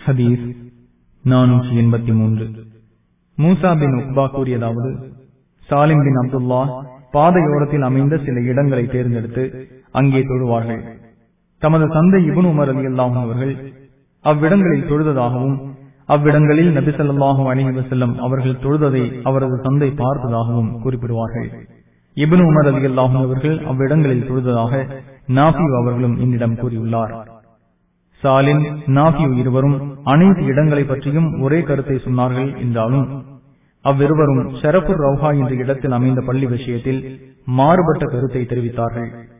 ஹதீஸ் நானூற்றி எண்பத்தி மூன்று மூசா பின் உக்பா கூறியதாவது சாலிம் பின் அப்துல்லா பாதையோரத்தில் அமைந்த சில இடங்களை தேர்ந்தெடுத்து அங்கே தொழுவார்கள் தமது தந்தை இபுன் உமர் அலி அல்லாஹும் அவர்கள் அவ்விடங்களில் தொழுததாகவும் அவ்விடங்களில் நபிசல்லாஹும் அலி வசல்லம் அவர்கள் தொழுததை அவரது தந்தை பார்த்ததாகவும் குறிப்பிடுவார்கள் இபுன் உமர் அலி அல்லாஹும் அவர்கள் அவ்விடங்களில் தொழுததாக நாஃபியூ அவர்களும் என்னிடம் கூறியுள்ளார் சாலின் நாஃபியூ இருவரும் அனைத்து இடங்களை பற்றியும் ஒரே கருத்தை சொன்னார்கள் என்றாலும் அவ்விருவரும் ஷரபுர் ரவுஹா என்ற இடத்தில் அமைந்த பள்ளி விஷயத்தில் மாறுபட்ட கருத்தை தெரிவித்தார்கள்